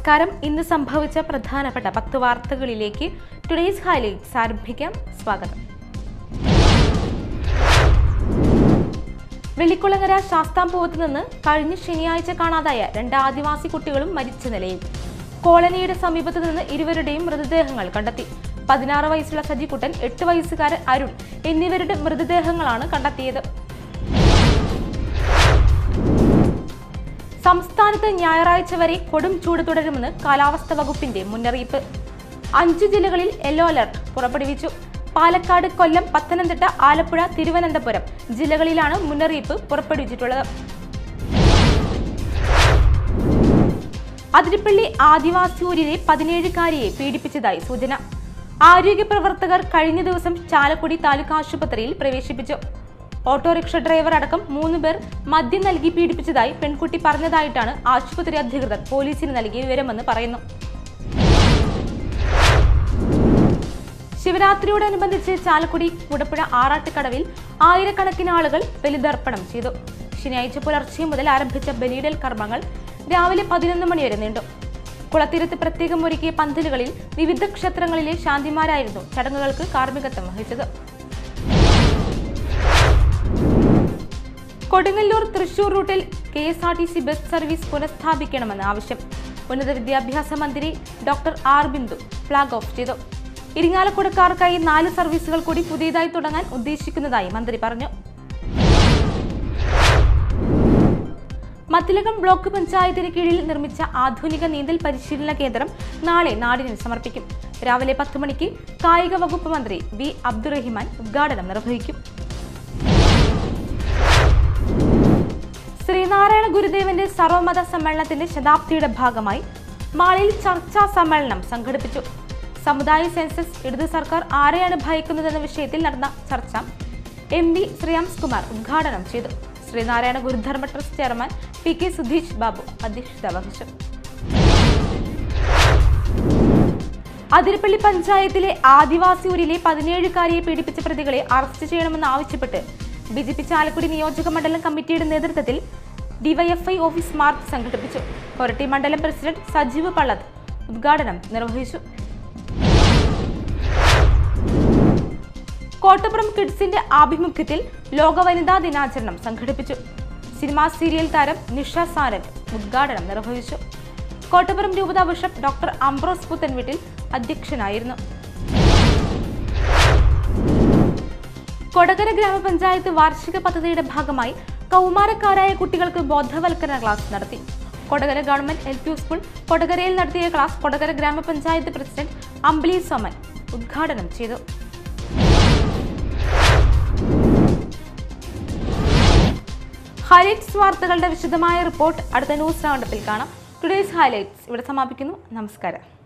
നമസ്കാരം ഇന്ന് സംഭവിച്ച പ്രധാനപ്പെട്ട പത്ത് വാർത്തകളിലേക്ക് ടുഡേയ്സ് ഹൈലൈറ്റ്സ് ആരംഭിക്കാം സ്വാഗതം വെള്ളിക്കുളങ്ങര ശാസ്താംപൂവത്ത് നിന്ന് കഴിഞ്ഞ ശനിയാഴ്ച കാണാതായ രണ്ട് ആദിവാസി കുട്ടികളും മരിച്ച നിലയിൽ കോളനിയുടെ സമീപത്ത് നിന്ന് ഇരുവരുടെയും മൃതദേഹങ്ങൾ കണ്ടെത്തി പതിനാറ് വയസ്സുള്ള സജിക്കുട്ടൻ എട്ട് വയസ്സുകാരൻ അരുൺ എന്നിവരുടെ മൃതദേഹങ്ങളാണ് കണ്ടെത്തിയത് സംസ്ഥാനത്ത് ഞായറാഴ്ച വരെ കൊടും ചൂട് തുടരുമെന്ന് കാലാവസ്ഥാ വകുപ്പിന്റെ മുന്നറിയിപ്പ് അഞ്ചു ജില്ലകളിൽ യെല്ലോ അലർട്ട് പുറപ്പെടുവിച്ചു പാലക്കാട് കൊല്ലം പത്തനംതിട്ട ആലപ്പുഴ തിരുവനന്തപുരം ജില്ലകളിലാണ് മുന്നറിയിപ്പ് പുറപ്പെടുവിച്ചിട്ടുള്ളത് അതിരിപ്പള്ളി ആദിവാസി ഊരിലെ പതിനേഴുകാരിയെ പീഡിപ്പിച്ചതായി സൂചന ആരോഗ്യ പ്രവർത്തകർ കഴിഞ്ഞ ദിവസം ചാലക്കുടി താലൂക്ക് ആശുപത്രിയിൽ പ്രവേശിപ്പിച്ചു ഓട്ടോറിക്ഷ ഡ്രൈവർ അടക്കം മൂന്ന് പേർ മദ്യം നൽകി പീഡിപ്പിച്ചതായി പെൺകുട്ടി പറഞ്ഞതായിട്ടാണ് ആശുപത്രി അധികൃതർ പോലീസിന് നൽകിയ വിവരമെന്ന് പറയുന്നു ശിവരാത്രിയോടനുബന്ധിച്ച് ചാലക്കുടി കുടപ്പുഴ ആറാട്ടുകടവിൽ ആയിരക്കണക്കിന് ആളുകൾ ബലിതർപ്പണം ചെയ്തു ശനിയാഴ്ച പുലർച്ചെ മുതൽ ആരംഭിച്ച ബലിയിടൽ കർമ്മങ്ങൾ രാവിലെ പതിനൊന്ന് മണിവരെ നീണ്ടു കുളത്തീരത്ത് പ്രത്യേകം ഒരുക്കിയ പന്തലുകളിൽ വിവിധ ക്ഷേത്രങ്ങളിലെ ശാന്തിമാരായിരുന്നു ചടങ്ങുകൾക്ക് കാർമ്മികത്വം വഹിച്ചത് കൊടുങ്ങല്ലൂർ തൃശൂർ റൂട്ടിൽ K S R T C bus service പുനഃസ്ഥാപിക്കണമെന്ന് ആവശ്യം ഉന്നത വിദ്യാഭ്യാസ മന്ത്രി doctor R Bindu flag off ചെയ്തു ഇരിങ്ങാലക്കുടക്കാർക്കായി നാല് സർവീസുകൾ കൂടി പുതിയതായി തുടങ്ങാൻ ഉദ്ദേശിക്കുന്നതായി മന്ത്രി പറഞ്ഞു മത്തിലകം ബ്ലോക്ക് പഞ്ചായത്തിന് കീഴിൽ നിർമ്മിച്ച ആധുനിക നീന്തൽ പരിശീലന കേന്ദ്രം നാളെ നാടിന് സമർപ്പിക്കും രാവിലെ പത്ത് മണിക്ക് കായിക വകുപ്പ് മന്ത്രി വി അബ്ദുറഹിമാൻ ഉദ്ഘാടനം നിർവഹിക്കും ശ്രീനാരായണ ഗുരുദേവന്റെ സർവമത സമ്മേളനത്തിന്റെ ശതാബ്ദിയുടെ ഭാഗമായി മാളിയിൽ ചർച്ചാ സമ്മേളനം സംഘടിപ്പിച്ചു സമുദായ സെൻസസ് ഇടതു സർക്കാർ ആരെയാണ് ഭയക്കുന്നതെന്ന വിഷയത്തിൽ നടന്ന ചർച്ച എം വി ശ്രീയാംസ് കുമാർ ഉദ്ഘാടനം ചെയ്തു Sreenarayana Gurudharma trust chairman P K Sudheesh Babu അധ്യക്ഷത വഹിച്ചു അതിരപ്പള്ളി പഞ്ചായത്തിലെ ആദിവാസി ഊരിലെ പതിനേഴുകാരിയെ പീഡിപ്പിച്ച പ്രതികളെ അറസ്റ്റ് ചെയ്യണമെന്ന് ആവശ്യപ്പെട്ട് ബി ജെ പി ചാലക്കുടി നിയോജക മണ്ഡലം കമ്മിറ്റിയുടെ നേതൃത്വത്തിൽ ഡിവൈഎഫ്ഐ ഓഫീസ് മാർച്ച് സംഘടിപ്പിച്ചു കൊരട്ടി മണ്ഡലം പ്രസിഡന്റ് സജീവ് പള്ളത്ത് ഉദ്ഘാടനം നിർവഹിച്ചു കോട്ടപ്പുറം കിഡ്സിന്റെ ആഭിമുഖ്യത്തിൽ ലോക വനിതാ ദിനാചരണം സംഘടിപ്പിച്ചു സിനിമാ സീരിയൽ താരം നിഷ സാരൻ ഉദ്ഘാടനം നിർവഹിച്ചു കോട്ടപ്പുറം രൂപത ബിഷപ്പ് ഡോക്ടർ അംബ്രോസ് പുത്തൻവീട്ടിൽ അധ്യക്ഷനായിരുന്നു കൊടകര ഗ്രാമപഞ്ചായത്ത് വാർഷിക പദ്ധതിയുടെ ഭാഗമായി കൗമാരക്കാരായ കുട്ടികൾക്ക് ബോധവൽക്കരണ ക്ലാസ് നടത്തി Kodakara government L P school കൊടകരയിൽ നടത്തിയ ക്ലാസ് കൊടകര ഗ്രാമപഞ്ചായത്ത് പ്രസിഡന്റ് അംബ്ലി സോമൻ ഉദ്ഘാടനം ചെയ്തു ഹൈലൈറ്റ്സ് വാർത്തകളുടെ വിശദമായ റിപ്പോർട്ട് അടുത്ത ന്യൂസ് റൗണ്ടപ്പിൽ കാണാം ടുഡേയ്സ് ഹൈലൈറ്റ്സ് ഇവിടെ സമാപിക്കുന്നു നമസ്കാരം